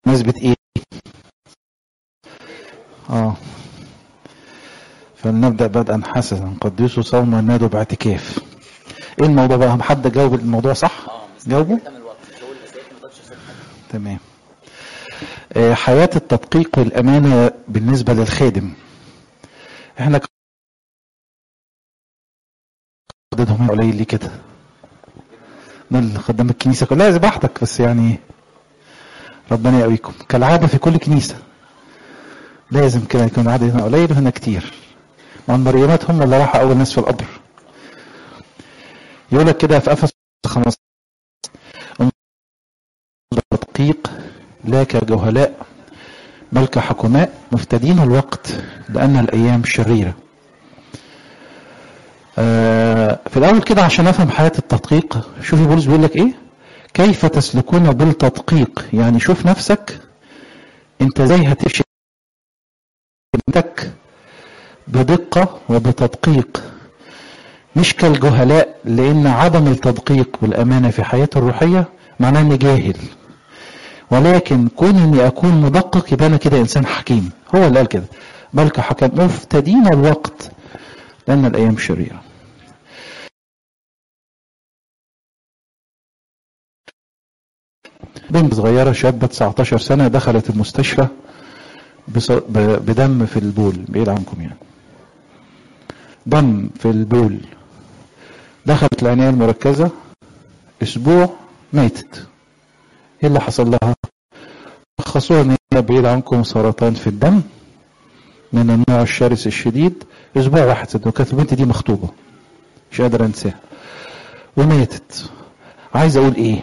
نسبة ايه اه فلنبدأ بدءا حسنا قدسوا صوم ونادوا باعتكاف ايه الموضوع بقى حد جاوب الموضوع صح جاوبه تمام آه، حياة التدقيق والأمانة بالنسبة للخادم احنا عددهم قليل ليه كده دول خدام الكنيسة كلها زي بحتك بس يعني ربنا يقويكم كالعادة في كل كنيسة لازم كده يكون عدد هنا قليل وهنا كتير مع المريمات هم اللي راحوا أول ناس في القبر يقول لك كده في أفس 15 تدقيق لا كجهلاء بل كحكماء مفتدين الوقت لأن الأيام شريرة آه، في الأول كده عشان أفهم حياة التدقيق شوفي بولس بيقول لك إيه كيف تسلكون بالتدقيق يعني شوف نفسك أنت زي هتمشي بنتك بدقة وبتدقيق مش كالجهلاء لأن عدم التدقيق والأمانة في حياته الروحية معناه إني جاهل ولكن كون إني أكون مدقق يبقى أنا كده إنسان حكيم هو اللي قال كده بل كحكم مفتدين الوقت لأن الأيام شريرة بنت صغيرة شابة 19 سنة دخلت المستشفى بص- ب- بدم في البول بعيد عنكم يعني دم في البول دخلت العناية المركزة اسبوع ماتت ايه اللي حصل لها شخصوها ان هي بعيد عنكم سرطان في الدم من النوع الشرس الشديد اسبوع واحد صدقوا كانت البنت دي مخطوبة مش قادر انساها وماتت عايز اقول ايه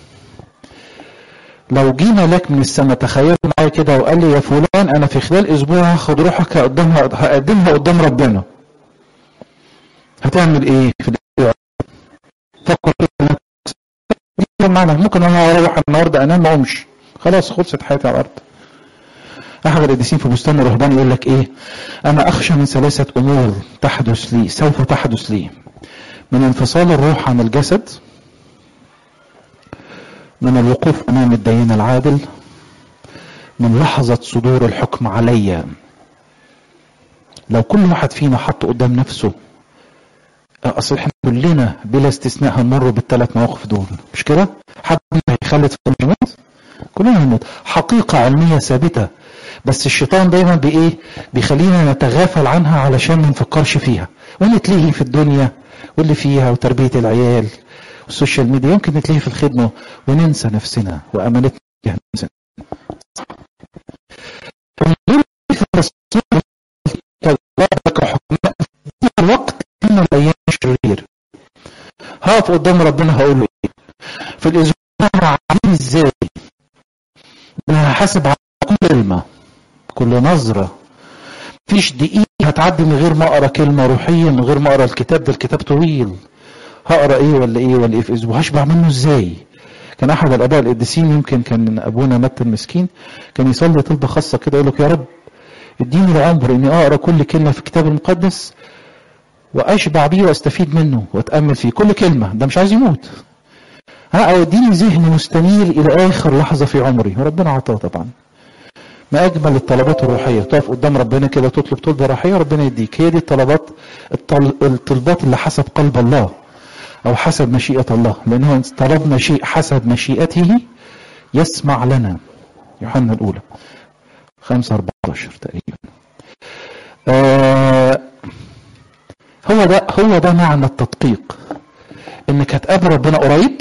لو جينا لك من السماء تخيل معايا كده وقال لي يا فلان انا في خلال اسبوع هاخد روحك هقدمها هقدمها قدام ربنا هتعمل ايه في الاسبوع فكر كده دي معنى ممكن انا اروح النهارده انام ما اقومش خلاص خلصت حياتي على الارض احد القديسين في بستان الرهبان يقول لك ايه انا اخشى من ثلاثه امور تحدث لي سوف تحدث لي من انفصال الروح عن الجسد من الوقوف امام الدين العادل من لحظه صدور الحكم عليا لو كل واحد فينا حط قدام نفسه اصل احنا كلنا بلا استثناء هنمر بالثلاث مواقف دول مش كده حد منا هيخلد في الموت كلنا هنموت حقيقة علمية ثابتة بس الشيطان دايما بايه بيخلينا نتغافل عنها علشان ما نفكرش فيها ونتلهي في الدنيا واللي فيها وتربية العيال والسوشيال ميديا يمكن نتلهي في الخدمة وننسى نفسنا وأمانتنا تجاه نفسنا الوقت من الايام الشرير هقف قدام ربنا هقول له ايه في الاسبوع عامل ازاي انا هحاسب على كل كلمه كل نظره مفيش دقيقه هتعدي من غير ما اقرا كلمه روحيه من غير ما اقرا الكتاب ده الكتاب طويل هقرا ايه ولا ايه ولا ايه في اسبوع هشبع منه ازاي كان احد الاباء القديسين يمكن كان ابونا مات المسكين كان يصلي طلبه خاصه كده يقول لك يا رب اديني العمر اني اقرا كل كلمه في الكتاب المقدس واشبع بيه واستفيد منه واتامل فيه كل كلمه ده مش عايز يموت ها او اديني ذهن مستنير الى اخر لحظه في عمري وربنا عطاه طبعا ما اجمل الطلبات الروحيه تقف قدام ربنا كده تطلب طلبه روحيه ربنا يديك هي دي الطلبات الطل... الطلبات اللي حسب قلب الله او حسب مشيئه الله لانه طلبنا شيء حسب مشيئته يسمع لنا يوحنا الاولى 5 14 تقريبا آه هو ده هو ده معنى التدقيق انك هتقابل ربنا قريب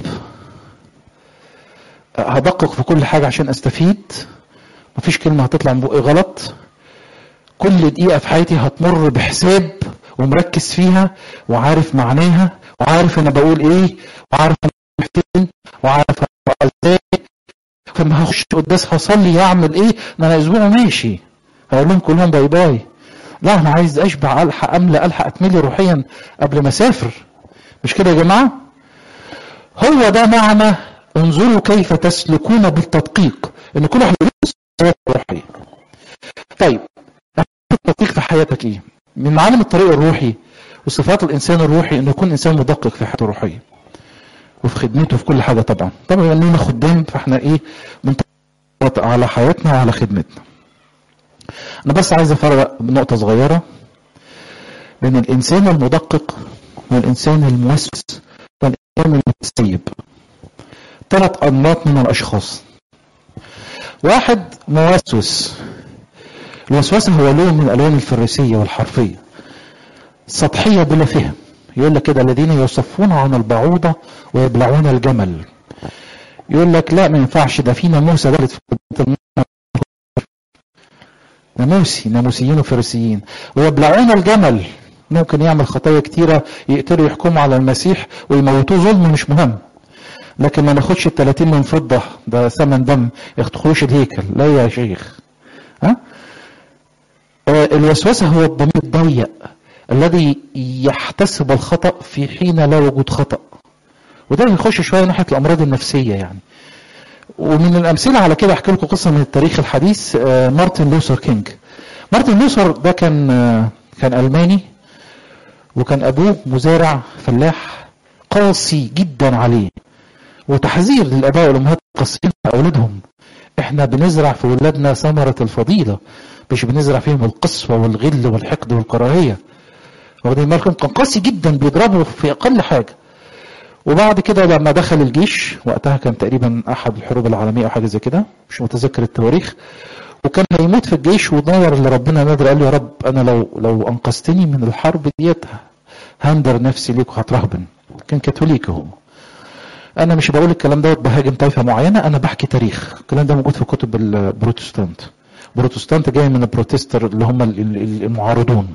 هدقق في كل حاجه عشان استفيد مفيش كلمه هتطلع من بقي غلط كل دقيقه في حياتي هتمر بحساب ومركز فيها وعارف معناها وعارف انا بقول ايه وعارف انا فين وعارف انا ازاي فما هخش قداس هصلي هعمل ايه ده انا اسبوع ماشي هقول لهم كلهم باي باي لا انا عايز اشبع الحق املى الحق اتملي روحيا قبل ما اسافر مش كده يا جماعه هو ده معنى انظروا كيف تسلكون بالتدقيق ان كل واحد يدرس روحي طيب التدقيق في حياتك ايه من معالم الطريق الروحي وصفات الانسان الروحي انه يكون انسان مدقق في حياته الروحيه وفي خدمته في كل حاجه طبعا طبعا اننا خدام فاحنا ايه من على حياتنا وعلى خدمتنا انا بس عايز افرق نقطة صغيرة بين الانسان المدقق والانسان الموسوس والانسان المتسيب ثلاث انماط من الاشخاص واحد موسوس الوسوسة هو لون من الالوان الفريسية والحرفية سطحية بلا فهم يقول لك كده الذين يصفون عن البعوضة ويبلعون الجمل يقول لك لا ما ينفعش ده في ناموسة دخلت في ناموسي ناموسيين وفريسيين ويبلعون الجمل ممكن يعمل خطايا كتيرة يقدروا يحكموا على المسيح ويموتوه ظلم مش مهم لكن ما ناخدش ال 30 من فضة ده ثمن دم يدخلوش الهيكل لا يا شيخ ها آه الوسوسة هو الضمير الضيق الذي يحتسب الخطأ في حين لا وجود خطأ وده يخش شوية ناحية الأمراض النفسية يعني ومن الأمثلة على كده أحكي لكم قصة من التاريخ الحديث آه مارتن لوثر كينج مارتن لوثر ده كان آه كان ألماني وكان أبوه مزارع فلاح قاسي جدا عليه وتحذير للآباء والأمهات القاسيين على أولادهم احنا بنزرع في ولادنا ثمرة الفضيلة مش بنزرع فيهم القسوة والغل والحقد والكراهية واخدين بالكم كان قاسي جدا بيضربه في أقل حاجة وبعد كده لما دخل الجيش وقتها كان تقريبا أحد الحروب العالمية أو حاجة زي كده مش متذكر التواريخ وكان هيموت في الجيش ونظر لربنا نادر قال له يا رب أنا لو لو أنقذتني من الحرب ديت هندر نفسي ليك وهترهبن كان كاثوليكي هو انا مش بقول الكلام دوت بهاجم طائفه معينه انا بحكي تاريخ الكلام ده موجود في كتب البروتستانت بروتستانت جاي من البروتستر اللي هم المعارضون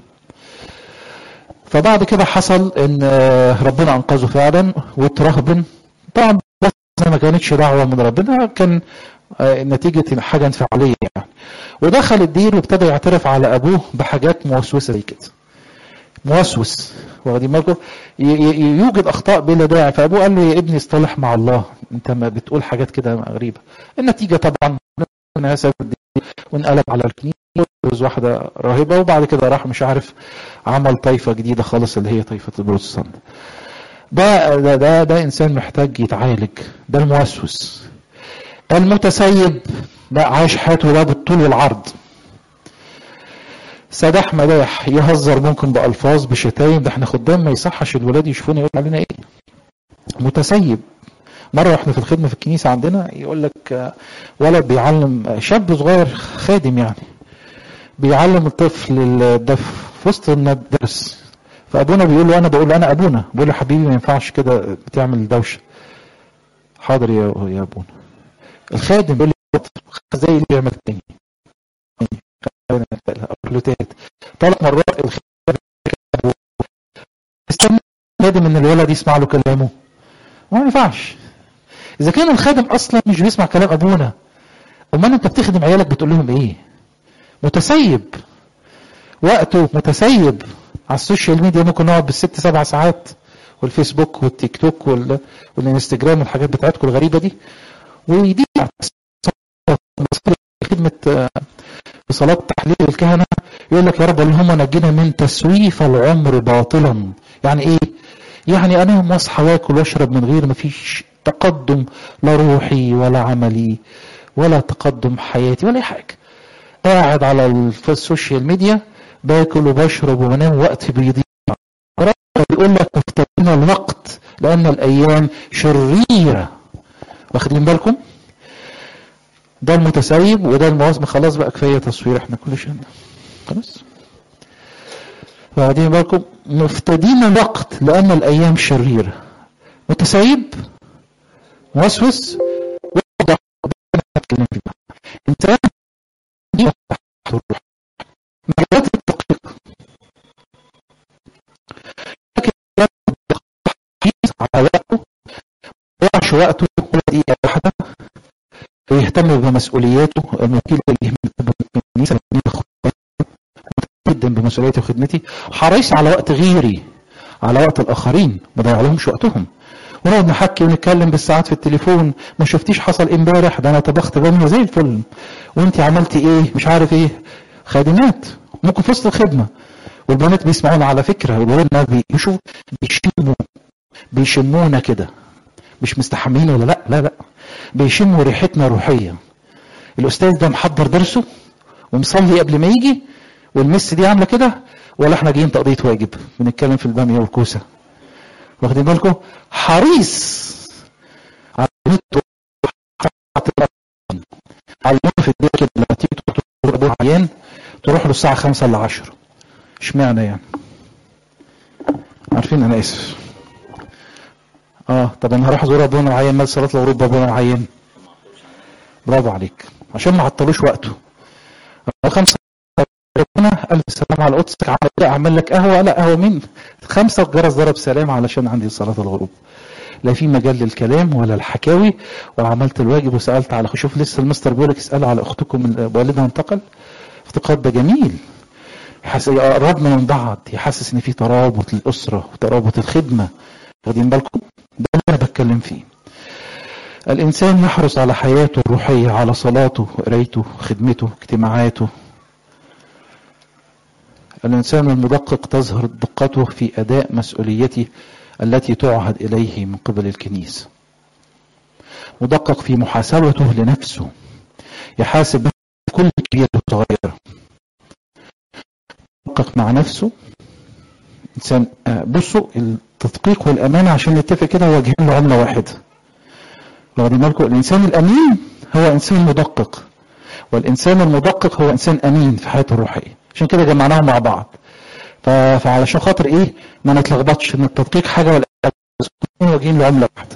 فبعد كده حصل ان ربنا انقذه فعلا واترهبن طبعا بس ما كانتش دعوه من ربنا كان نتيجه حاجه انفعاليه يعني ودخل الدير وابتدى يعترف على ابوه بحاجات موسوسه زي كده موسوس واخدين بالكم يوجد اخطاء بلا داعي فابوه قال له يا ابني اصطلح مع الله انت ما بتقول حاجات كده غريبه النتيجه طبعا وانقلب على الكنيسه وجوز واحده راهبه وبعد كده راح مش عارف عمل طائفه جديده خالص اللي هي طائفه البروتستانت ده ده ده, ده انسان محتاج يتعالج ده الموسوس المتسيب لا عايش حياته ده بالطول والعرض سداح مداح يهزر ممكن بألفاظ بشتايم ده احنا خدام ما يصحش الولاد يشوفونا يقول علينا ايه متسيب مرة احنا في الخدمة في الكنيسة عندنا يقول لك ولد بيعلم شاب صغير خادم يعني بيعلم الطفل ده في وسط الدرس فابونا بيقول له انا بقول له انا ابونا بقول له حبيبي ما ينفعش كده بتعمل دوشه حاضر يا يا ابونا الخادم بيقول لي زي اللي بيعمل تاني بلوتات ثلاث مرات استنى الخادم ان الولد يسمع له كلامه ما ينفعش اذا كان الخادم اصلا مش بيسمع كلام ابونا امال انت بتخدم عيالك بتقول لهم ايه متسيب وقته متسيب على السوشيال ميديا ممكن نقعد بالست سبع ساعات والفيسبوك والتيك توك وال... والانستجرام والحاجات بتاعتكم الغريبه دي ويضيع خدمه في صلاة تحليل الكهنة يقول لك يا رب اللهم نجينا من تسويف العمر باطلا يعني ايه يعني انام واصحى واكل واشرب من غير ما فيش تقدم لا روحي ولا عملي ولا تقدم حياتي ولا اي حاجه قاعد على السوشيال ميديا باكل وبشرب وبنام وقت بيضيع بيقول لك مفتقدين الوقت لان الايام شريره واخدين بالكم ده المتسيب وده المواسم خلاص بقى كفايه تصوير احنا كل شيء خلاص واخدين بالكم مفتدين الوقت لان الايام شريره متسيب موسوس انسان مجالات التدقيق لكن على وقته ما يضيعش وقته ولا دقيقه واحده ويهتم بمسؤولياته الوكيل اللي الكنيسه جدا بمسؤوليتي وخدمتي حريص على وقت غيري على وقت الاخرين ما ضيعلهمش وقتهم ونقعد نحكي ونتكلم بالساعات في التليفون ما شفتيش حصل امبارح ده انا طبخت باميه زي الفل وانت عملتي ايه مش عارف ايه خادمات ممكن في وسط الخدمه والبنات بيسمعونا على فكره والولاد بيشوفوا بيشموا بيشمونا كده مش مستحملين ولا لا لا لا بيشموا ريحتنا روحيه الاستاذ ده محضر درسه ومصلي قبل ما يجي والمس دي عامله كده ولا احنا جايين تقضيه واجب بنتكلم في الباميه والكوسه واخدين بالكم حريص على علمونا في الدنيا كده لما تيجي تروح ابو عيان تروح له الساعه 5 ل 10 اشمعنى يعني عارفين انا اسف اه طب انا هروح ازور ابونا العيان مال صلاه الغروب ابونا العيان برافو عليك عشان ما عطلوش وقته خمسة ربنا قال السلام على قدسك عمل ايه اعمل لك قهوه لا قهوه مين خمسه الجرس ضرب سلام علشان عندي صلاه الغروب لا في مجال للكلام ولا الحكاوي وعملت الواجب وسالت على شوف لسه المستر بيقول لك اسالوا على اختكم من والدها انتقل افتقاد ده جميل يحس يقربنا من بعض يحسس ان في ترابط للاسره وترابط الخدمه واخدين بالكم ده اللي انا بتكلم فيه الانسان يحرص على حياته الروحيه على صلاته قرايته خدمته اجتماعاته الانسان المدقق تظهر دقته في اداء مسؤوليته التي تعهد اليه من قبل الكنيسه مدقق في محاسبته لنفسه يحاسب كل كبيره وصغيره مدقق مع نفسه انسان بصوا التدقيق والامانه عشان نتفق كده واجهين له عمله واحده واخدين بالكم الانسان الامين هو انسان مدقق والانسان المدقق هو انسان امين في حياته الروحيه عشان كده جمعناهم مع بعض فعلشان خاطر ايه ما نتلخبطش ان التدقيق حاجه ولا واجهين له عمله واحده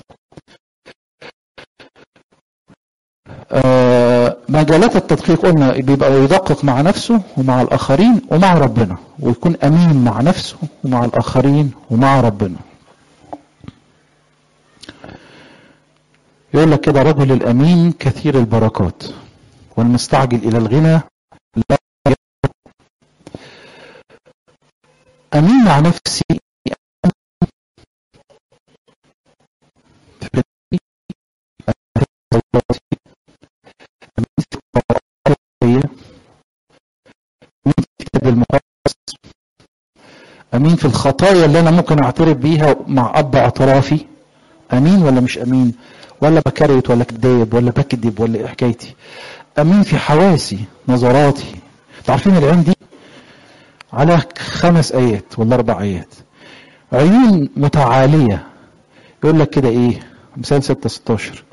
آه مجالات التدقيق قلنا بيبقى يدقق مع نفسه ومع الاخرين ومع ربنا ويكون امين مع نفسه ومع الاخرين ومع ربنا يقول لك كده رجل الامين كثير البركات والمستعجل الى الغنى لا امين مع نفسي امين في الخطايا اللي انا ممكن اعترف بيها مع اب اعترافي امين ولا مش امين ولا بكرت ولا كذاب ولا بكذب ولا ايه حكايتي امين في حواسي نظراتي عارفين العين دي على خمس ايات ولا اربع ايات عيون متعاليه يقول لك كده ايه مثال 6 16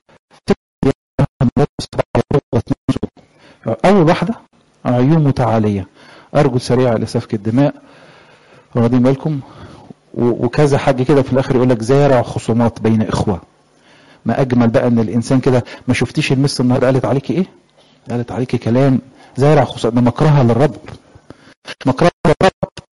اول واحده عيون متعاليه ارجل سريعه لسفك الدماء واخدين بالكم وكذا حاجه كده في الاخر يقول لك زارع خصومات بين اخوه ما اجمل بقى ان الانسان كده ما شفتيش المس النهارده قالت عليكي ايه قالت عليكي كلام زارع خصومات ده مكرها للرب مكرها للرب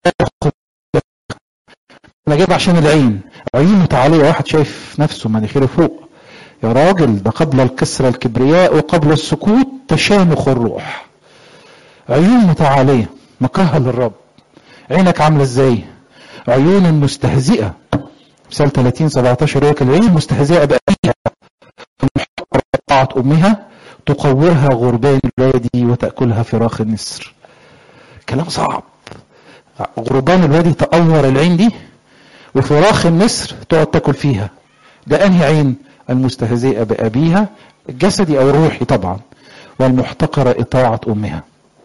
انا جايب عشان العين عيون متعاليه واحد شايف نفسه مناخيره فوق يا راجل ده قبل الكسرى الكبرياء وقبل السكوت تشامخ الروح عيون متعاليه مكرها للرب عينك عامله ازاي عيون مستهزئه مثال 30 17 يقول العين المستهزئه بأبيها طاعة أمها تقورها غربان الوادي وتأكلها فراخ النسر كلام صعب غربان الوادي تأور العين دي وفراخ النسر تقعد تاكل فيها ده أنهي عين المستهزئة بأبيها الجسدي أو الروحي طبعا والمحتقرة إطاعة أمها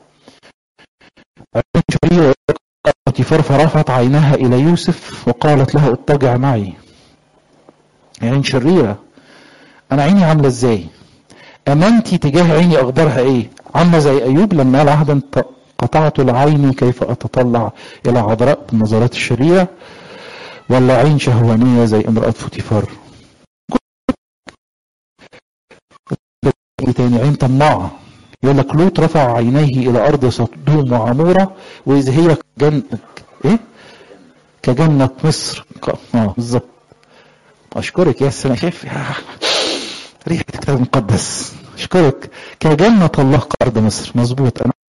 بوتيفار فرفعت عينها إلى يوسف وقالت له اضطجع معي عين شريرة أنا عيني عاملة إزاي أمانتي تجاه عيني أخبارها إيه عاملة زي أيوب لما قال عهدا قطعت العين كيف أتطلع إلى عذراء بالنظرات الشريرة ولا عين شهوانية زي امرأة فوتيفار تاني عين طماعة يقول لك لوط رفع عينيه الى ارض صدوم وعموره واذا هي جنة ايه كجنة مصر اه بالظبط اشكرك يا انا شايف ريحة الكتاب المقدس اشكرك كجنة الله كارض مصر مظبوط انا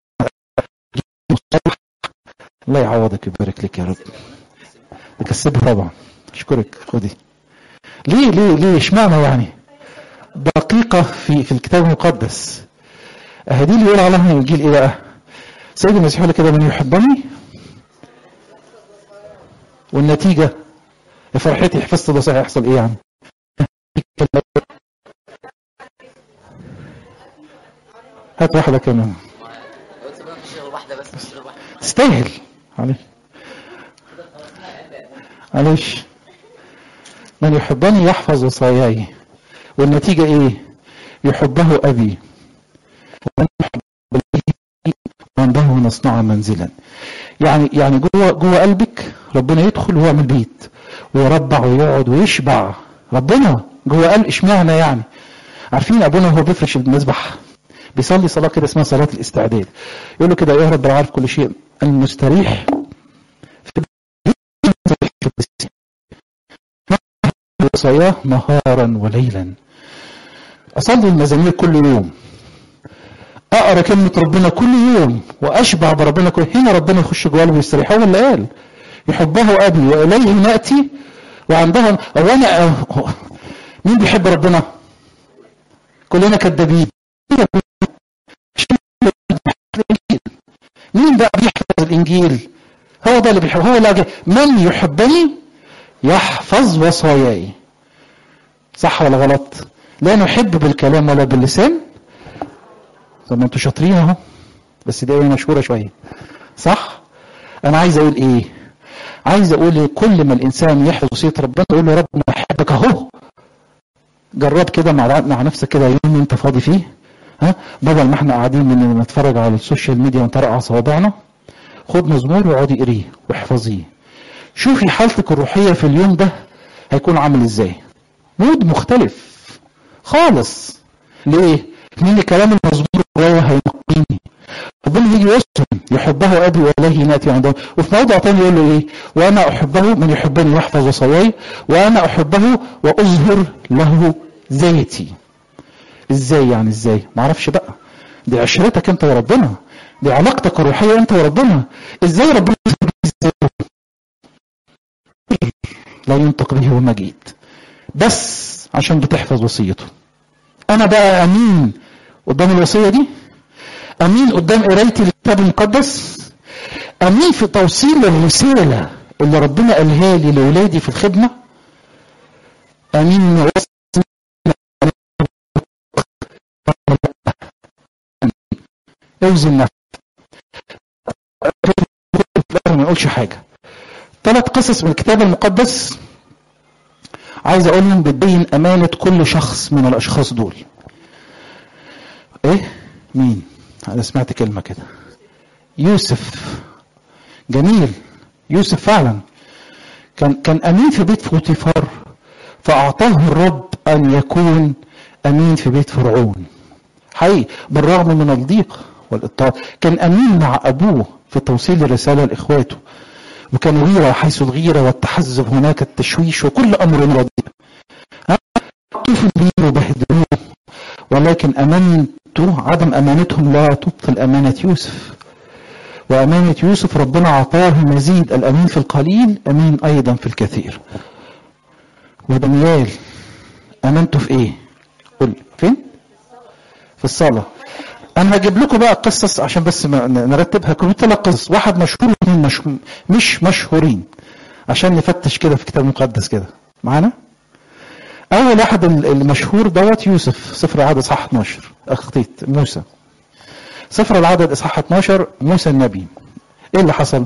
الله يعوضك ويبارك لك يا رب تكسبها طبعا اشكرك خدي ليه ليه ليه اشمعنى يعني دقيقة في في الكتاب المقدس اهدي اللي يقول عليها الانجيل ايه بقى سيد المسيح يقول كده من يحبني والنتيجه فرحتي حفظت ده صحيح هيحصل ايه يعني هات واحدة كمان قلت سيبنا نشتغل واحده بس نشتغل واحده تستاهل معلش معلش من يحبني يحفظ وصاياي والنتيجة ايه يحبه ابي ومن يحب أبي عنده نصنع منزلا يعني يعني جوه جوه قلبك ربنا يدخل ويعمل بيت ويربع ويقعد ويشبع ربنا جوه قلب اشمعنى يعني عارفين ابونا وهو بيفرش المذبح بيصلي صلاه كده اسمها صلاه الاستعداد يقول له كده يا رب عارف كل شيء المستريح في وصاياه نهارا وليلا اصلي المزامير كل يوم اقرا كلمه ربنا كل يوم واشبع بربنا كل هنا ربنا يخش جوه قلبي ويستريح هو اللي قال يحبه ابي واليه ناتي وعندها هو انا مين بيحب ربنا؟ كلنا كذابين مين بقى بيحفظ الانجيل؟ هو ده اللي بيحب هو اللي من يحبني يحفظ وصاياي صح ولا غلط؟ لا نحب بالكلام ولا باللسان طب ما انتوا شاطرين اهو بس دي مشهوره شويه صح؟ انا عايز اقول ايه؟ عايز اقول كل ما الانسان يحفظ وصيه ربنا يقول له يا رب انا بحبك اهو جرب كده مع مع نفسك كده يوم انت فاضي فيه ها بدل ما احنا قاعدين من نتفرج على السوشيال ميديا ونطرقع صوابعنا خد مزمور واقعدي اقريه واحفظيه شوفي حالتك الروحيه في اليوم ده هيكون عامل ازاي مود مختلف خالص ليه لان كلام المزمور جوايا هينقيني ربنا يجي يسلم يحبه ابي واليه ناتي عنده وفي موضع تاني يقول له ايه وانا احبه من يحبني يحفظ وصاياي وانا احبه واظهر له ذاتي ازاي يعني ازاي ما اعرفش بقى دي عشرتك انت وربنا دي علاقتك الروحيه انت وربنا ازاي ربنا ازاي لا ينطق به ومجيد بس عشان بتحفظ وصيته انا بقى امين قدام الوصيه دي امين قدام قرايتي للكتاب المقدس امين في توصيل الرساله اللي ربنا قالها لي لاولادي في الخدمه امين إني أوصل اوزن نفسك ما اقولش حاجه ثلاث قصص من الكتاب المقدس عايز اقولهم بتبين امانه كل شخص من الاشخاص دول ايه مين انا سمعت كلمه كده يوسف جميل يوسف فعلا كان كان امين في بيت فوتيفار فاعطاه الرب ان يكون امين في بيت فرعون حقيقي بالرغم من الضيق والاضطهاد كان امين مع ابوه في توصيل الرساله لاخواته وكان غيره حيث الغيره والتحزب هناك التشويش وكل امر رديء كيف الغيره وبهدلوه ولكن امانته عدم امانتهم لا تبطل امانه يوسف وامانه يوسف ربنا اعطاه مزيد الامين في القليل امين ايضا في الكثير ودانيال امانته في ايه قول فين في الصلاه انا هجيب لكم بقى قصص عشان بس ما نرتبها كل ثلاث قصص واحد مشهور واثنين مش مش مشهورين عشان نفتش كده في الكتاب المقدس كده معانا اول واحد المشهور دوت يوسف سفر العدد اصحاح 12 اخطيت موسى سفر العدد اصحاح 12 موسى النبي ايه اللي حصل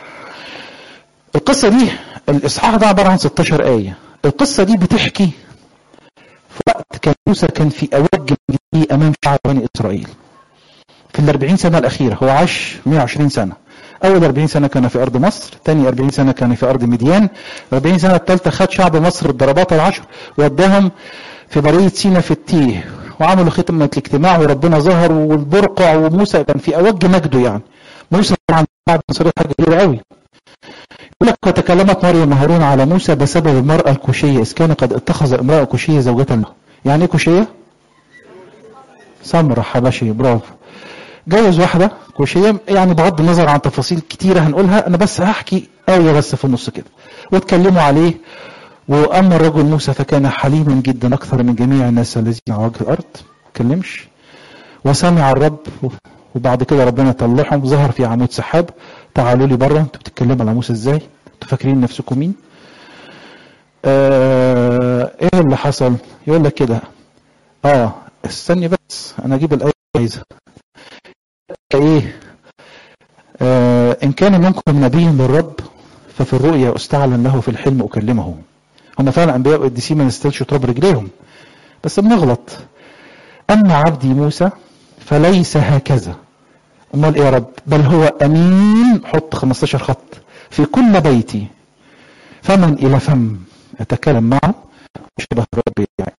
القصه دي الاصحاح ده عباره عن 16 ايه القصه دي بتحكي في وقت كان موسى كان في اوج امام شعب بني اسرائيل في الأربعين سنة الأخيرة هو عاش 120 سنة أول 40 سنة كان في أرض مصر ثاني 40 سنة كان في أرض مديان 40 سنة الثالثة خد شعب مصر الضربات العشر ووداهم في برية سينا في التيه وعملوا ختمة الاجتماع وربنا ظهر والبرقع وموسى كان في أوج مجده يعني موسى طبعا بعد مصر حاجة كبيرة قوي يقول لك وتكلمت مريم هارون على موسى بسبب المرأة الكوشية إذ كان قد اتخذ امرأة كوشية زوجة له يعني إيه كوشية؟ سمرة حبشي برافو جوز واحدة كوشية يعني بغض النظر عن تفاصيل كتيرة هنقولها أنا بس هحكي آية بس في النص كده واتكلموا عليه وأما الرجل موسى فكان حليما جدا أكثر من جميع الناس الذين على وجه الأرض تكلمش وسمع الرب وبعد كده ربنا طلعهم ظهر في عمود سحاب تعالوا لي بره انتوا بتتكلموا على موسى ازاي انتوا فاكرين نفسكم مين آه ايه اللي حصل يقول لك كده اه استني بس انا اجيب الايه عايزها ايه آه ان كان منكم نبي للرب ففي الرؤيا استعلن له في الحلم اكلمه هم فعلا انبياء وقديسين ما نستلش تراب رجليهم بس بنغلط اما عبدي موسى فليس هكذا امال ايه يا رب بل هو امين حط 15 خط في كل بيتي فمن الى فم اتكلم معه شبه الرب يعني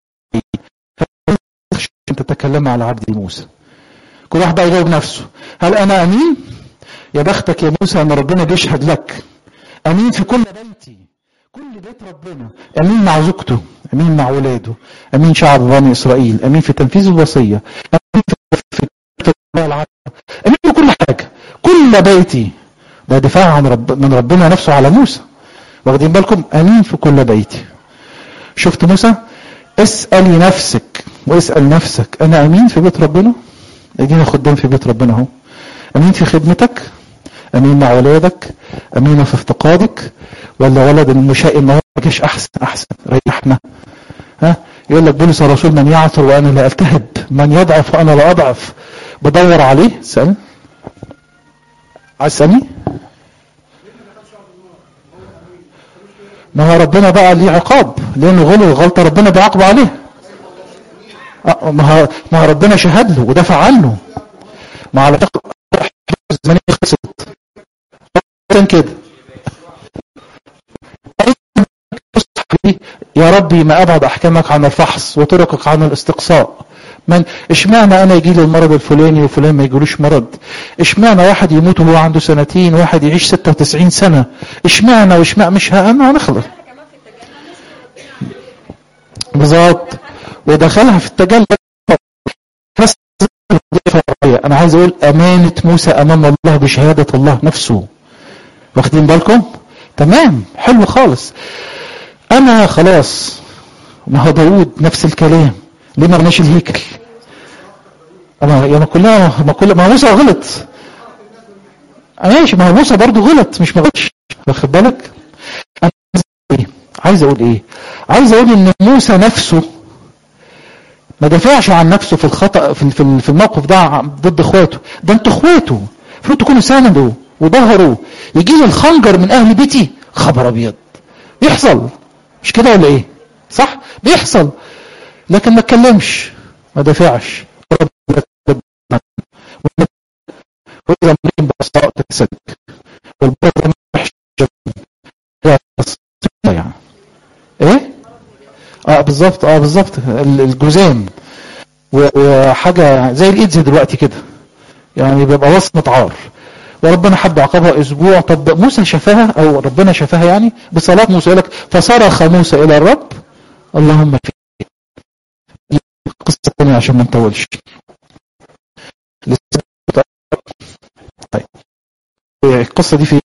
ان تتكلم على عبدي موسى كل واحد بقى يجاوب نفسه هل انا امين يا بختك يا موسى ان ربنا بيشهد لك امين في كل بيتي كل بيت ربنا امين مع زوجته امين مع ولاده امين شعب بني اسرائيل امين في تنفيذ الوصيه امين في في في العالم امين في كل حاجه كل بيتي ده دفاع عن رب من ربنا نفسه على موسى واخدين بالكم امين في كل بيتي شفت موسى اسالي نفسك واسال نفسك انا امين في بيت ربنا ادينا خدام في بيت ربنا اهو امين في خدمتك امين مع ولادك امين في افتقادك ولا ولد المشاء النهارده ما جاش احسن احسن ريحنا ها يقول لك بولس الرسول من يعثر وانا لا التهب من يضعف وانا لا اضعف بدور عليه سأل عايز تسالني ما هو ربنا بقى ليه عقاب لانه غلط الغلطه ربنا بيعاقب عليه آه، ما هو ما هو ربنا شهد له ودافع عنه ما على الزمنيه خلصت كان كده يا ربي ما ابعد احكامك عن الفحص وطرقك عن الاستقصاء من اشمعنى انا يجي لي المرض الفلاني وفلان ما يجيلوش مرض اشمعنى واحد يموت وهو عنده سنتين واحد يعيش 96 سنه اشمعنى واشمعنى مش ه- انا هنخلص بالظبط ودخلها في التجلى بس انا عايز اقول امانه موسى امام الله بشهاده الله نفسه واخدين بالكم تمام حلو خالص انا خلاص ما هو داود نفس الكلام ليه ما بناش الهيكل اما يا ما كلها ما كل ما موسى غلط ماشي ما هو موسى برضه غلط مش ما غلطش واخد بالك أنا عايز أقول إيه؟ عايز اقول ايه عايز اقول ان موسى نفسه ما دافعش عن نفسه في الخطا في في في الموقف ده ضد اخواته ده انتوا اخواته المفروض تكونوا ساندوا وظهروا يجي لي الخنجر من اهل بيتي خبر ابيض بيحصل مش كده ولا ايه صح بيحصل لكن ما اتكلمش ما دافعش ربنا يتقبل. واذا مريم بأسطاء تكسدك والبرد وحش يعني ايه اه بالظبط اه بالظبط ال- الجزام و- وحاجه زي الايدز دلوقتي كده يعني بيبقى وصمه عار وربنا حب عقبها اسبوع طب موسى شافها او ربنا شافها يعني بصلاه موسى يقول لك فصرخ موسى الى الرب اللهم في دي قصه ثانيه عشان ما نطولش لسه- طيب القصه دي فين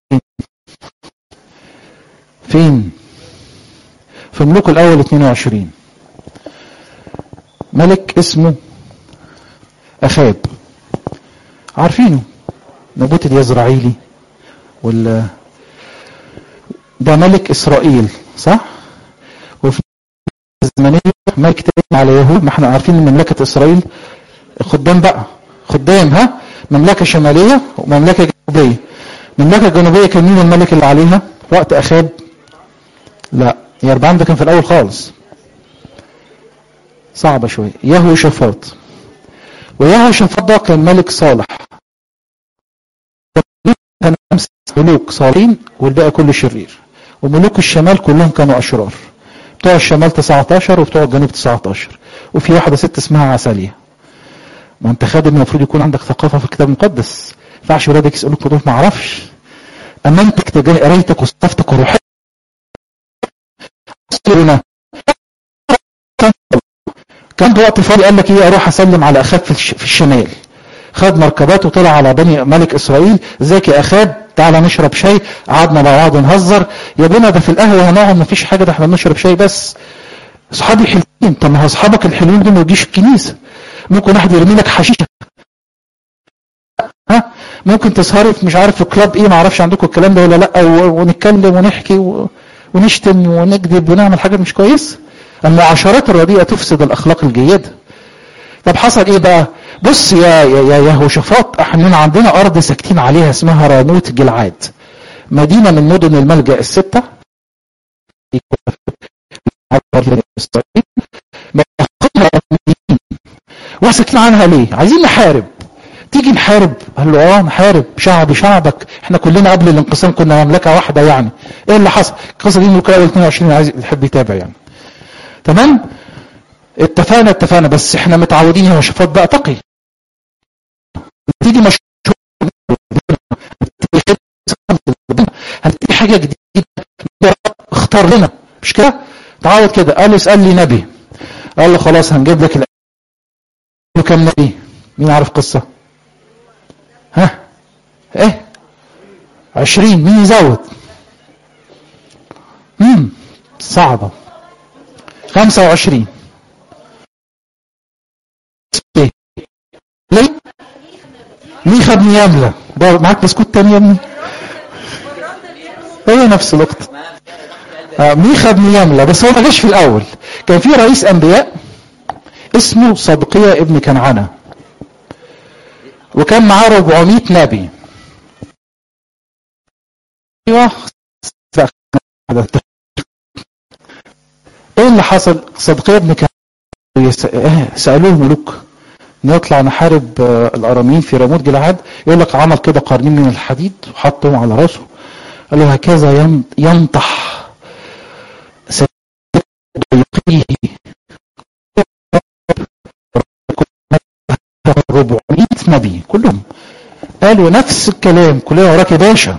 فين في ملوك الاول 22 ملك اسمه اخاب عارفينه نبوت اليزرعيلي وال ده ملك اسرائيل صح وفي الزمنية ملك تاني على يهود ما احنا عارفين ان مملكة اسرائيل خدام بقى خدام ها مملكة شمالية ومملكة جنوبية المملكة الجنوبية كان مين الملك اللي عليها وقت اخاب لا يربعام ده كان في الاول خالص صعبة شوية يهو شفاط ويهو شفاط ده كان ملك صالح كان خمس ملوك صالحين والباقي كله شرير وملوك الشمال كلهم كانوا اشرار بتوع الشمال 19 وبتوع الجنوب 19 وفي واحده ست اسمها عساليه ما انت خادم المفروض يكون عندك ثقافه في الكتاب المقدس ما ينفعش ولادك يسالوك دول ما اعرفش امانتك تجاه قرايتك وثقافتك وروحك هنا كان وقت فاضي قال لك ايه اروح اسلم على اخاب في الش- في الشمال خد مركبات وطلع على بني ملك اسرائيل ازيك يا اخاب تعالى نشرب شاي قعدنا مع بعض نهزر يا بنا ده في القهوه هنقعد مفيش حاجه ده احنا بنشرب شاي بس اصحابي حلوين طب ما هو اصحابك الحلوين دول ما يجيش الكنيسه ممكن واحد يرمي لك حشيشه ها ممكن تسهري في مش عارف في كلاب ايه ما اعرفش عندكم الكلام ده ولا لا و- ونتكلم ونحكي و... ونشتم ونكذب ونعمل حاجات مش كويسه المعاشرات الرديئه تفسد الاخلاق الجيده طب حصل ايه بقى بص يا يا يا يهوشافاط احنا عندنا ارض ساكتين عليها اسمها راموت جلعاد مدينه من مدن الملجا السته وساكتين عنها ليه عايزين نحارب تيجي نحارب قال له اه نحارب شعبي شعبك احنا كلنا قبل الانقسام كنا مملكه واحده يعني ايه اللي حصل القصه دي ملوك اول 22 عايز يحب يتابع يعني تمام اتفقنا اتفقنا بس احنا متعودين يا شفاط بقى تقي تيجي مش هتيجي حاجه جديده اختار لنا مش كده تعود كده قال له اسال لي نبي قال له خلاص هنجيب لك له كام نبي مين عارف قصه ها ايه عشرين مين يزود مين صعبه خمسة وعشرين ليه ميخا بن يملة معاك بسكوت تاني يا ابني هي نفس الوقت آه ميخا بن يملة بس هو ما جاش في الاول كان في رئيس انبياء اسمه صدقية ابن كنعانة وكان معاه 400 نبي ايوه ايه اللي حصل صدقية ابن كنعانة سألوه الملوك نطلع نحارب الاراميين في راموت جلعاد يقول لك عمل كده قرنين من الحديد وحطهم على راسه قال له هكذا ينطح سيقيه 400 نبي كلهم قالوا نفس الكلام كلنا وراك يا باشا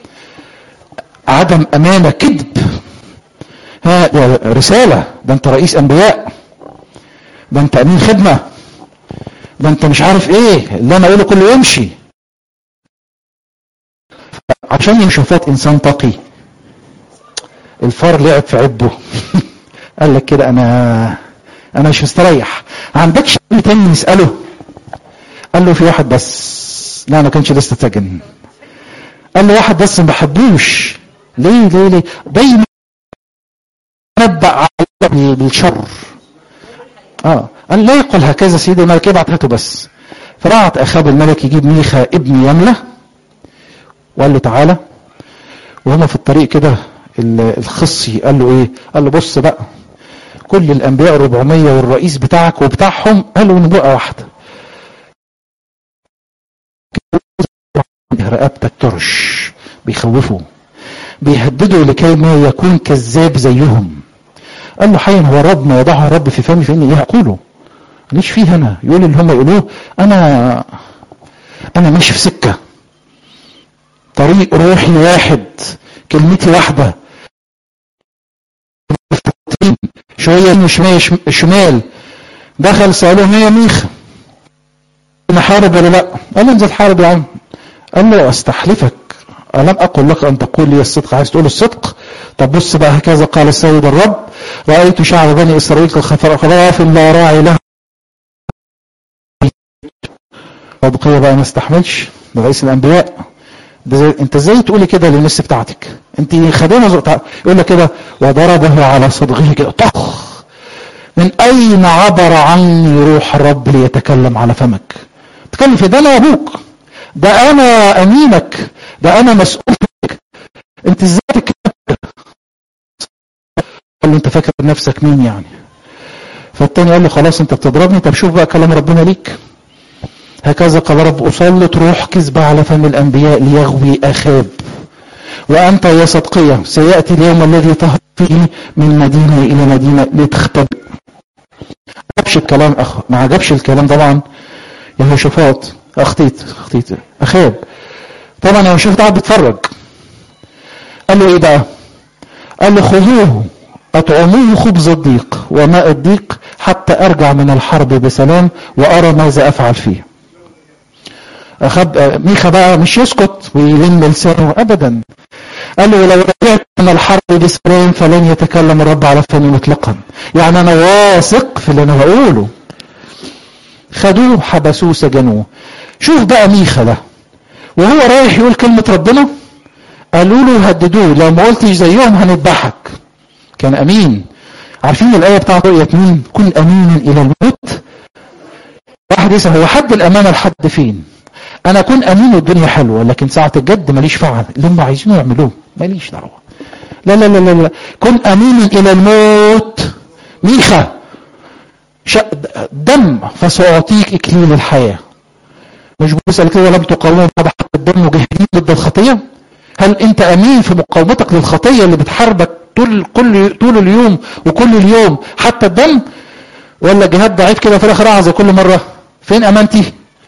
عدم امانه كذب ها رساله ده انت رئيس انبياء ده انت امين خدمه ده انت مش عارف ايه اللي انا اقوله كله يمشي عشان يشوفات انسان تقي الفار لعب في عبه قال لك كده انا انا مش مستريح عندكش حد تاني نساله قال له في واحد بس لا ما كانش لسه سجن قال له واحد بس ما بحبوش ليه ليه ليه دايما نبأ على بالشر اه قال لا يقل هكذا سيدي الملك ابعت هاته بس فبعت اخاب الملك يجيب ميخا ابن يملة وقال له تعالى وهما في الطريق كده الخصي قال له ايه قال له بص بقى كل الانبياء 400 والرئيس بتاعك وبتاعهم قالوا نبوءه واحده رقبتك ترش بيخوفوا بيهددوا لكي ما يكون كذاب زيهم قال له حين هو رب ما وضعها الرب في فمي فاني ايه اقوله ليش فيه انا يقول اللي هم يقولوه انا انا ماشي في سكه طريق روحي واحد كلمتي واحده شويه يمين شمال شمال دخل سالوه يا ميخا نحارب ولا لا قال له انزل حارب يا عم قال له استحلفك ألم أقل لك أن تقول لي الصدق عايز تقول الصدق طب بص بقى هكذا قال السيد الرب رأيت شعب بني إسرائيل كخراف لا راعي له صدقية بقى ما استحملش ده رئيس الأنبياء ده زي انت ازاي تقولي كده للنس بتاعتك انت خدمه يقول لك كده وضربه على صدغه كده طخ من اين عبر عني روح الرب ليتكلم على فمك تكلم في ده انا ابوك ده انا امينك ده انا مسؤولك انت ازاي تتكلم قال له انت فاكر نفسك مين يعني فالتاني قال له خلاص انت بتضربني طب شوف بقى كلام ربنا ليك هكذا قال رب أسلط روح كذبة على فم الأنبياء ليغوي أخاب وأنت يا صدقية سيأتي اليوم الذي تهرب فيه من مدينة إلى مدينة لتختبئ ما عجبش الكلام أخ ما عجبش الكلام طبعا يا هوشفاط أخطيت أخطيت أخاب طبعا يا هوشفاط قاعد بيتفرج قال له إيه بقى؟ قال له خذوه أطعموه خبز الضيق وماء الضيق حتى أرجع من الحرب بسلام وأرى ماذا أفعل فيه أخب ميخا بقى مش يسكت ويلم لسانه ابدا قال له لو رجعت من الحرب بسلام فلن يتكلم الرب على فمي مطلقا يعني انا واثق في اللي انا بقوله خدوه حبسوه سجنوه شوف بقى ميخا ده وهو رايح يقول كلمة ربنا قالوا له هددوه لو ما قلتش زيهم هنذبحك كان امين عارفين الايه بتاعت رؤيه مين كن امينا الى الموت واحد يسال هو حد الامانه لحد فين انا اكون امين والدنيا حلوه لكن ساعه الجد ماليش فعل اللي هم عايزينه يعملوه ماليش دعوه لا لا لا لا, لا. كن امينا الى الموت ميخا دم فساعطيك اكليل الحياه مش بيسال كده ولم تقاوموا بعد حق الدم مجاهدين ضد الخطيه هل انت امين في مقاومتك للخطيه اللي بتحاربك طول كل طول اليوم وكل اليوم حتى الدم ولا جهاد ضعيف كده في الاخر زي كل مره فين امانتي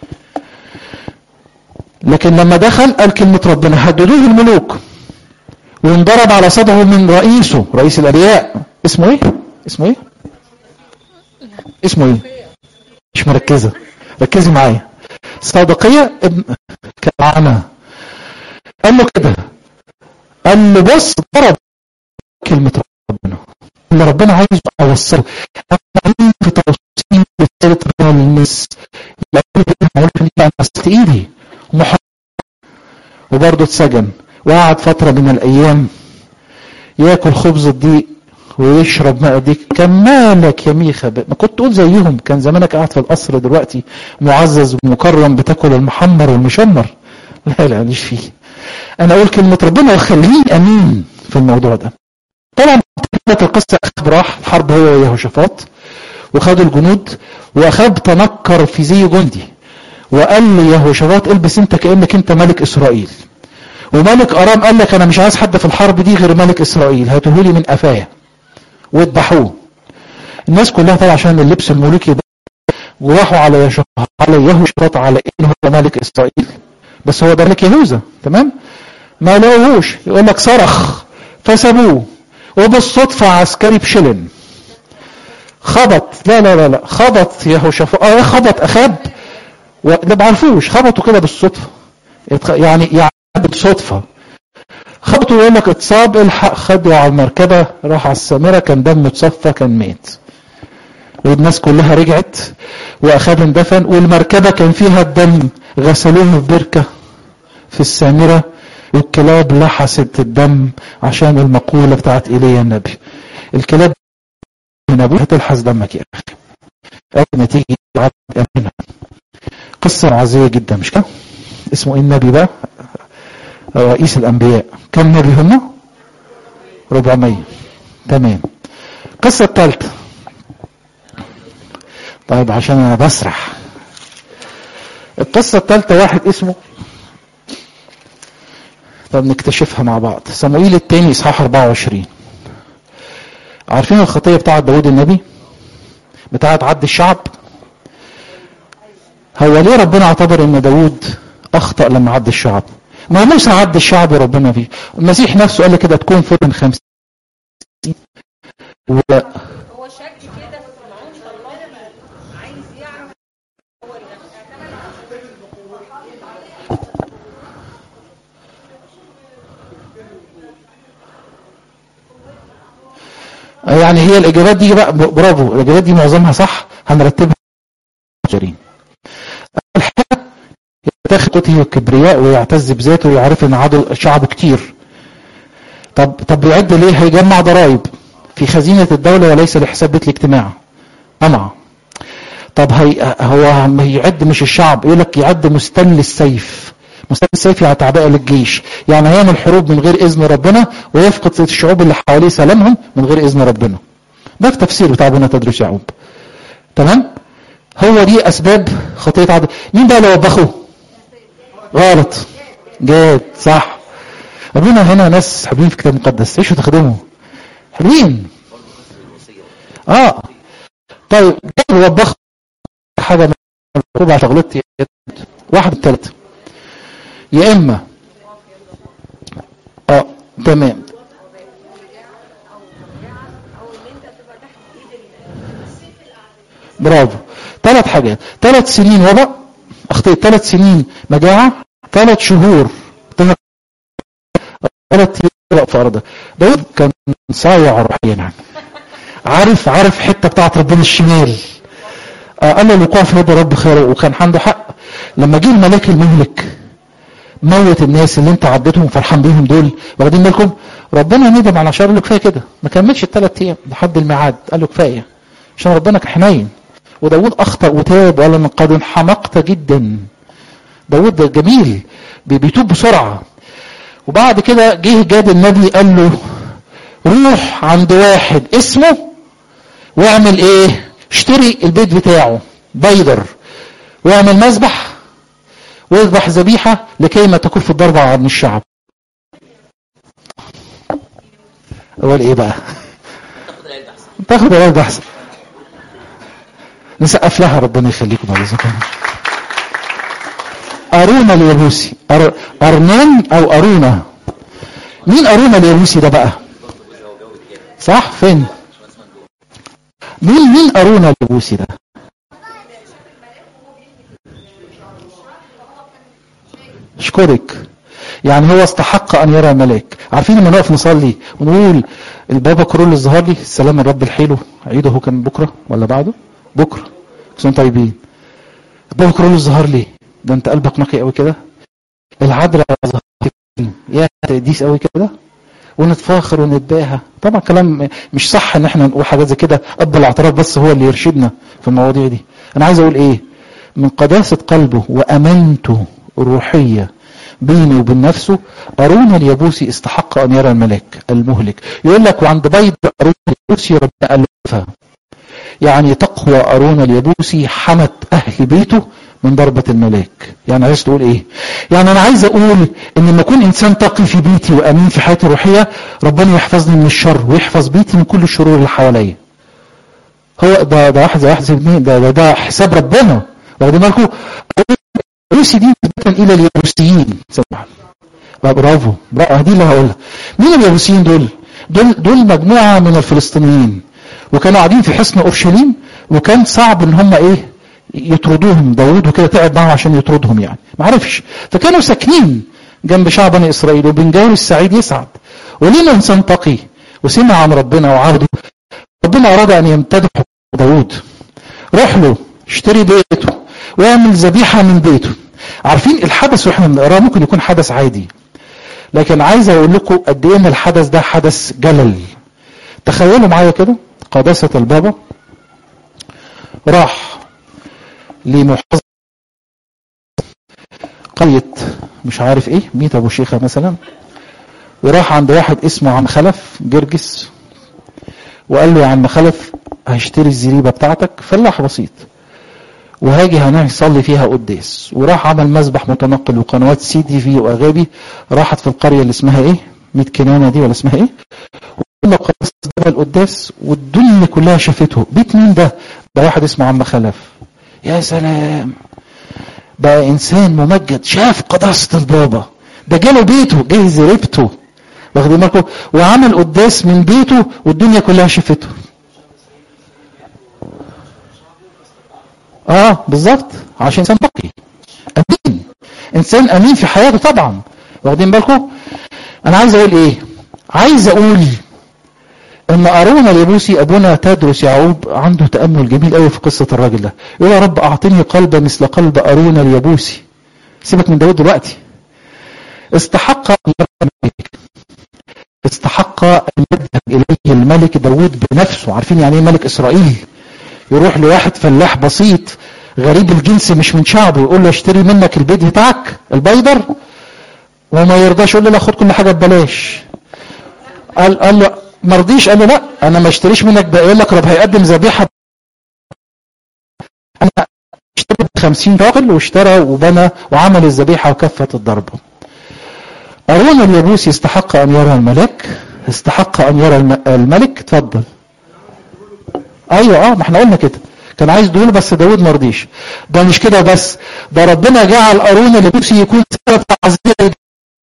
لكن لما دخل قال كلمه ربنا هددوه الملوك وانضرب على صدره من رئيسه رئيس الانبياء اسمه ايه اسمه ايه اسمه ايه مش مركزه ركزي معايا صادقيه ابن كنعانه قال له كده قال له بص ضرب كلمة ربنا اللي ربنا عايز اوصله انا في توصيل رسالة ربنا للناس انا مسكت ايدي وبرضه اتسجن وقعد فترة من الايام ياكل خبز الضيق ويشرب ماء ديك كان مالك يا ميخا ما كنت تقول زيهم كان زمانك قاعد في القصر دلوقتي معزز ومكرم بتاكل المحمر والمشمر لا لا ماليش فيه انا اقول كلمة ربنا وخليني امين في الموضوع ده طبعا كانت القصة اخاب راح الحرب هو ويهوشافاط وخد الجنود واخاب تنكر في زي جندي وقال ليهوشافاط البس انت كانك انت ملك اسرائيل وملك ارام قال لك انا مش عايز حد في الحرب دي غير ملك اسرائيل هاتهولي من قفاه واذبحوه الناس كلها طبعا عشان اللبس الملوكي ده وراحوا على يهوشافاط على يهوشافاط على ان هو ملك اسرائيل بس هو ده ملك يهوذا تمام ما لقوهوش يقول لك صرخ فسابوه وبالصدفة عسكري بشلن خبط لا لا لا لا خبط يهوشافاط اه خبط اخاب ولا بعرفوش خبطوا كده بالصدفة يعني يعني بالصدفة خبطوا يقول لك اتصاب الحق خدوا على المركبة راح على السامرة كان دمه اتصفى كان مات والناس كلها رجعت واخاب اندفن والمركبة كان فيها الدم غسلوه في بركة في السامرة والكلاب لحست الدم عشان المقولة بتاعت ايليا النبي الكلاب من ابوها تلحس دمك يا اخي قبل ما تيجي امنها قصة معزية جدا مش كده اسمه ايه النبي ده رئيس الانبياء كم نبي هم 400 تمام القصة الثالثة طيب عشان انا بسرح القصة الثالثة واحد اسمه طب نكتشفها مع بعض صموئيل الثاني اصحاح 24 عارفين الخطية بتاعت داود النبي بتاعت عد الشعب هو ليه ربنا اعتبر ان داود اخطأ لما عد الشعب ما موسى عد الشعب وربنا فيه المسيح نفسه قال كده تكون فرن خمسين و... هو شك كده في معونة الله عايز يعرف هو اللي اعتمد على يعني هي الاجابات دي بقى برافو الاجابات دي معظمها صح هنرتبها جرين اول حاجه يتاخد قوته والكبرياء ويعتز بذاته ويعرف ان عدد شعبه كتير طب طب بيعد ليه هيجمع ضرائب في خزينه الدوله وليس لحساب بيت الاجتماع طمع طب هي هو هيعد مش الشعب يقول لك يعد مستل السيف مستل السيف يعني تعبئه للجيش يعني هيعمل حروب من غير اذن ربنا ويفقد الشعوب اللي حواليه سلامهم من غير اذن ربنا ده في تفسير بتاع ابونا تدريس يعقوب تمام هو دي اسباب خطيه عدد مين بقى اللي وبخه غلط جاد صح ربنا هنا ناس حلوين في الكتاب المقدس ايش تخدموا حلوين اه طيب ده وبخ حاجه من العقوبه عشان غلطت واحد الثالث يا اما اه تمام برافو ثلاث حاجات ثلاث سنين وباء اخطيت ثلاث سنين مجاعة ثلاث شهور ثلاث ايام في ارضه داود كان صايع روحيا يعني عارف عارف حته بتاعت ربنا الشمال آه قال له الوقوع في يد رب خير وكان عنده حق لما جه الملاك المهلك موت الناس اللي انت عديتهم فرحان بيهم دول واخدين بالكم ربنا ندم على شر له كفايه كده ما كملش الثلاث ايام لحد الميعاد قال له كفايه عشان ربنا كان حنين وداود اخطا وتاب وقال ان قد انحمقت جدا داود ده جميل بي- بيتوب بسرعة وبعد كده جه جاد النبي قال له روح عند واحد اسمه واعمل ايه اشتري البيت بتاعه بيدر واعمل مذبح واذبح ذبيحة لكي ما تكف الضربة عن الشعب اقول ايه بقى تاخد العلبة احسن تاخد العيال ده احسن نسقف لها ربنا يخليكم الله يجزاكم أرونا اليابوسي أر... أرنان أو أرونا مين أرونا اليابوسي ده بقى صح فين مين مين أرونا اليابوسي ده اشكرك يعني هو استحق ان يرى ملاك عارفين لما نقف نصلي ونقول البابا كرول الظهر لي السلام من رب الحلو عيده هو كان بكره ولا بعده بكره كنتم طيبين البابا كرول الظهر لي ده انت قلبك نقي قوي كده العذراء ظهرت فين؟ يا تقديس قوي كده ونتفاخر ونتباهى طبعا كلام مش صح ان احنا نقول حاجات زي كده اب الاعتراف بس هو اللي يرشدنا في المواضيع دي انا عايز اقول ايه من قداسه قلبه وامانته الروحيه بينه وبين نفسه أرونا اليابوسي استحق أن يرى الملاك المهلك يقول لك وعند بيض أرونا اليابوسي ربنا ألفها يعني تقوى أرونا اليابوسي حمت أهل بيته من ضربة الملاك يعني عايز تقول ايه يعني انا عايز اقول ان لما اكون انسان تقي في بيتي وامين في حياتي الروحية ربنا يحفظني من الشر ويحفظ بيتي من كل الشرور اللي حواليا هو ده ده واحد زي واحد زي اتنين ده ده, ده حساب ربنا واخدين بالكم الروسي دي نسبة الى اليابوسيين سبحان لا برافو برافو دي اللي هقولها مين اليابوسيين دول دول دول مجموعة من الفلسطينيين وكانوا قاعدين في حصن اورشليم وكان صعب ان هم ايه يطردوهم داوود وكده تعب معهم عشان يطردهم يعني ما عرفش فكانوا ساكنين جنب شعب بني اسرائيل وبن جاول السعيد يسعد ولينا انسان تقي وسمع عن ربنا وعهده ربنا اراد ان يمتدح داوود روح له اشتري بيته واعمل ذبيحه من بيته عارفين الحدث واحنا بنقراه ممكن يكون حدث عادي لكن عايز اقول لكم قد ايه ان الحدث ده حدث جلل تخيلوا معايا كده قداسه البابا راح لمحافظه قريه مش عارف ايه ميت ابو شيخه مثلا وراح عند واحد اسمه عم خلف جرجس وقال له يا عم خلف هشتري الزريبه بتاعتك فلاح بسيط وهاجي هنصلي فيها قداس وراح عمل مسبح متنقل وقنوات سي دي في واغابي راحت في القريه اللي اسمها ايه 100 كنانه دي ولا اسمها ايه وكنا قداس القداس والدنيا كلها شافته بيت مين ده ده واحد اسمه عم خلف يا سلام بقى انسان ممجد شاف قداسه البابا ده جاله بيته جه زريبته واخدين بالكم وعمل قداس من بيته والدنيا كلها شافته اه بالظبط عشان انسان تقي امين انسان امين في حياته طبعا واخدين بالكم انا عايز اقول ايه عايز اقول ان ارونا اليابوسي ابونا تدرس يعقوب عنده تامل جميل قوي في قصه الراجل ده يقول يا رب اعطني قلبا مثل قلب ارونا اليابوسي سيبك من داود دلوقتي استحق ان الملك استحق ان يذهب اليه الملك داود بنفسه عارفين يعني ايه ملك اسرائيل يروح لواحد فلاح بسيط غريب الجنس مش من شعبه يقول له اشتري منك البيت بتاعك البيدر وما يرضاش يقول له لا خد كل حاجه ببلاش قال قال له ما رضيش قال له لا انا ما اشتريش منك بقى يقول لك رب هيقدم ذبيحه انا اشتري ب 50 راجل واشترى وبنى وعمل الذبيحه وكفت الضربه أرون اليابوسي استحق أن يرى الملك استحق أن يرى الم- الملك اتفضل ايوه اه ما احنا قلنا كده كان عايز دول بس داود ما رضيش ده مش كده بس ده ربنا جعل ارون اليابوسي يكون سبب تعزيه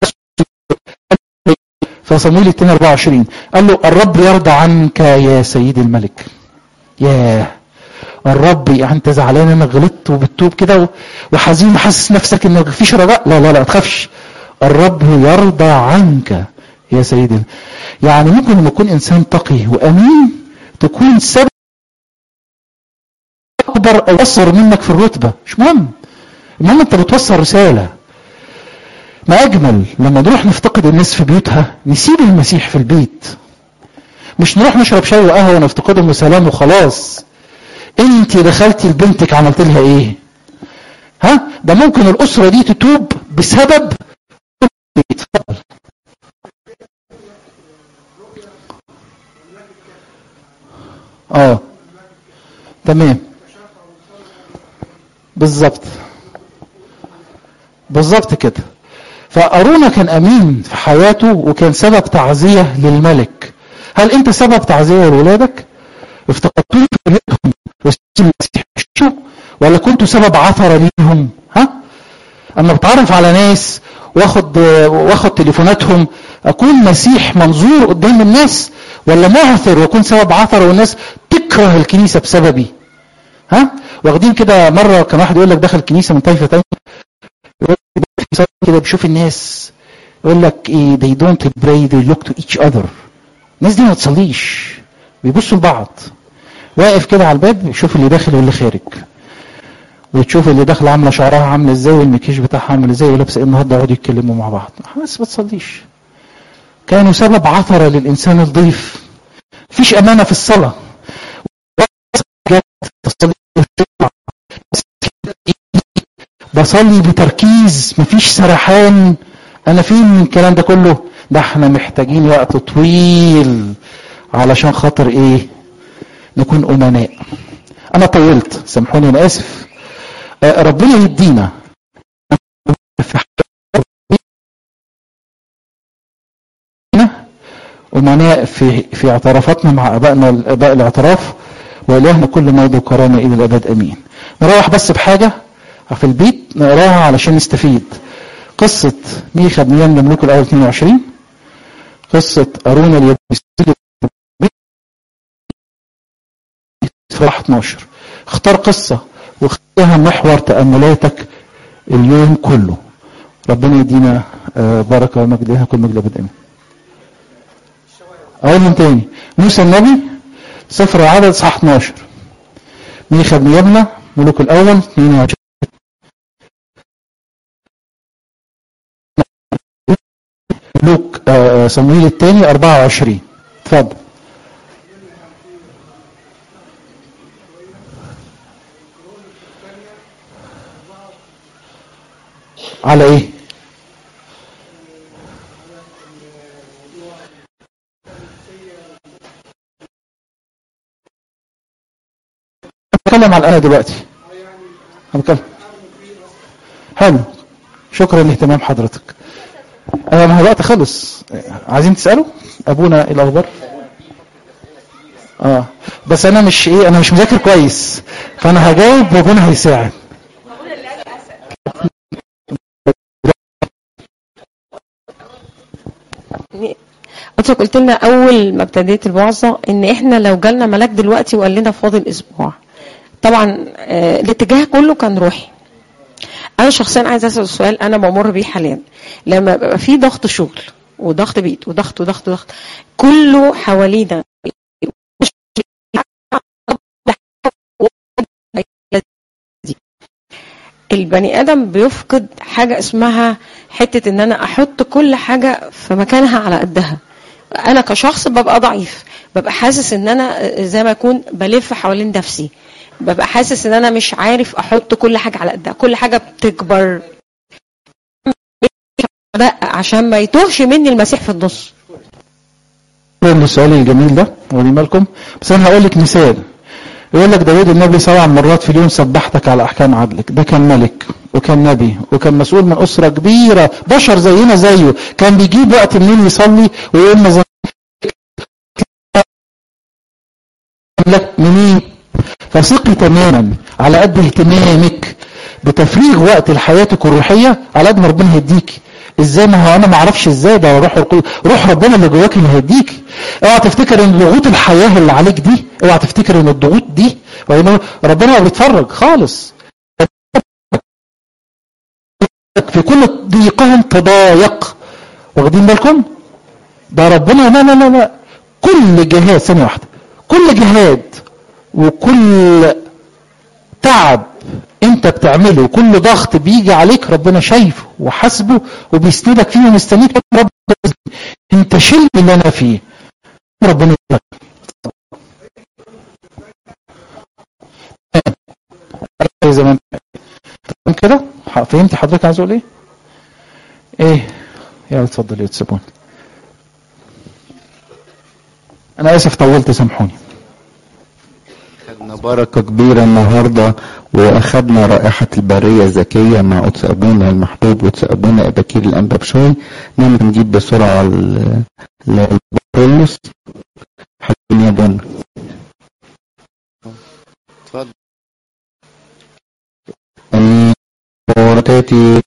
في صمويل 2 24 قال له الرب يرضى عنك يا سيدي الملك ياه الرب يعني انت زعلان انك غلطت وبتتوب كده و- وحزين وحاسس نفسك ان مفيش رجاء لا لا لا ما تخافش الرب يرضى عنك يا سيدي يعني ممكن لما تكون انسان تقي وامين تكون سبب اكبر او اصغر منك في الرتبه مش مهم المهم انت بتوصل رساله ما اجمل لما نروح نفتقد الناس في بيوتها نسيب المسيح في البيت مش نروح نشرب شاي وقهوه ونفتقدهم وسلام وخلاص انت دخلتي لبنتك عملت لها ايه ها ده ممكن الاسره دي تتوب بسبب اتفضل اه تمام بالظبط بالظبط كده فأرونا كان أمين في حياته وكان سبب تعزية للملك هل أنت سبب تعزية لولادك؟ افتقدتوه في بيتهم المسيح ولا كنتوا سبب عثرة ليهم؟ ها؟ أما بتعرف على ناس واخد واخد تليفوناتهم أكون مسيح منظور قدام الناس ولا معثر واكون سبب عثرة والناس تكره الكنيسة بسببي؟ ها؟ واخدين كده مرة كان واحد يقول لك دخل الكنيسة من طائفة تانية كده بيشوف الناس يقول لك ايه they don't pray they look to each other الناس دي ما تصليش بيبصوا لبعض واقف كده على الباب يشوف اللي داخل واللي خارج وتشوف اللي داخل عامله شعرها عامله ازاي والمكياج بتاعها عامل ازاي ولابسه ايه النهارده يقعدوا يتكلموا مع بعض بس ما تصليش كانوا سبب عثره للانسان الضيف مفيش امانه في الصلاه تصلي بصلي بتركيز مفيش سرحان انا فين من الكلام ده كله ده احنا محتاجين وقت طويل علشان خاطر ايه نكون امناء انا طولت سامحوني انا اسف آه ربنا يدينا امناء في في اعترافاتنا مع ابائنا اباء الاعتراف والهنا كل مجد وكرامه الى الابد امين نروح بس بحاجه في البيت نقراها علشان نستفيد قصة ميخا بن يم مملوك الأول 22 قصة أرونا اليابوسي في 12 اختار قصة واختارها محور تأملاتك اليوم كله ربنا يدينا بركة ومجد لها كل مجد أبد أمين أقول من تاني موسى النبي سفر العدد صح 12 ميخا بن يمنى ملوك الأول 22 لوك صمويل الثاني 24 اتفضل على ايه بتكلم على انا دلوقتي انا بتكلم حلو شكرا لاهتمام حضرتك انا ما الوقت خلص عايزين تسالوا ابونا ايه الاخبار اه بس انا مش ايه انا مش مذاكر كويس فانا هجاوب وابونا هيساعد انت قلت لنا اول ما ابتديت الوعظه ان احنا لو جالنا ملاك دلوقتي وقال لنا فاضل اسبوع طبعا آه الاتجاه كله كان روحي انا شخصيا عايزه اسال سؤال انا بمر بيه حاليا لما بيبقى في ضغط شغل وضغط بيت وضغط وضغط وضغط كله حوالينا البني ادم بيفقد حاجه اسمها حته ان انا احط كل حاجه في مكانها على قدها انا كشخص ببقى ضعيف ببقى حاسس ان انا زي ما اكون بلف حوالين نفسي ببقى حاسس ان انا مش عارف احط كل حاجه على قدها كل حاجه بتكبر عشان ما يتوهش مني المسيح في النص السؤال الجميل ده ودي مالكم بس انا هقول لك مثال يقول لك داود النبي سبع مرات في اليوم سبحتك على احكام عدلك ده كان ملك وكان نبي وكان مسؤول من اسره كبيره بشر زينا زيه كان بيجيب وقت منين يصلي ويقول لنا لك منين فثقي تماما على قد اهتمامك بتفريغ وقت لحياتك الروحيه على قد ما ربنا هيديكي ازاي ما هو انا ما اعرفش ازاي ده روح روح ربنا اللي جواك اللي هيديكي اوعى تفتكر ان ضغوط الحياه اللي عليك دي اوعى تفتكر ان الضغوط دي ربنا بيتفرج خالص في كل ضيقهم تضايق واخدين بالكم ده ربنا لا لا لا لا كل جهاد ثانيه واحده كل جهاد وكل تعب انت بتعمله كل ضغط بيجي عليك ربنا شايفه وحاسبه وبيسندك فيه ومستنيك رب انت شيل اللي انا فيه ربنا يقولك زي ما انت كده ح- فهمت حضرتك عايز اقول ايه ايه يلا اتفضل يا تسيبون انا اسف طولت سامحوني خدنا بركة كبيرة النهاردة وأخدنا رائحة البرية الذكية مع قدس أبونا المحبوب وقدس أبونا أباكير الأنبابشوي نعمل نجيب بسرعة ال- ال- البطرولوس حبيبين يا بنا اتفضل أمين ورتاتي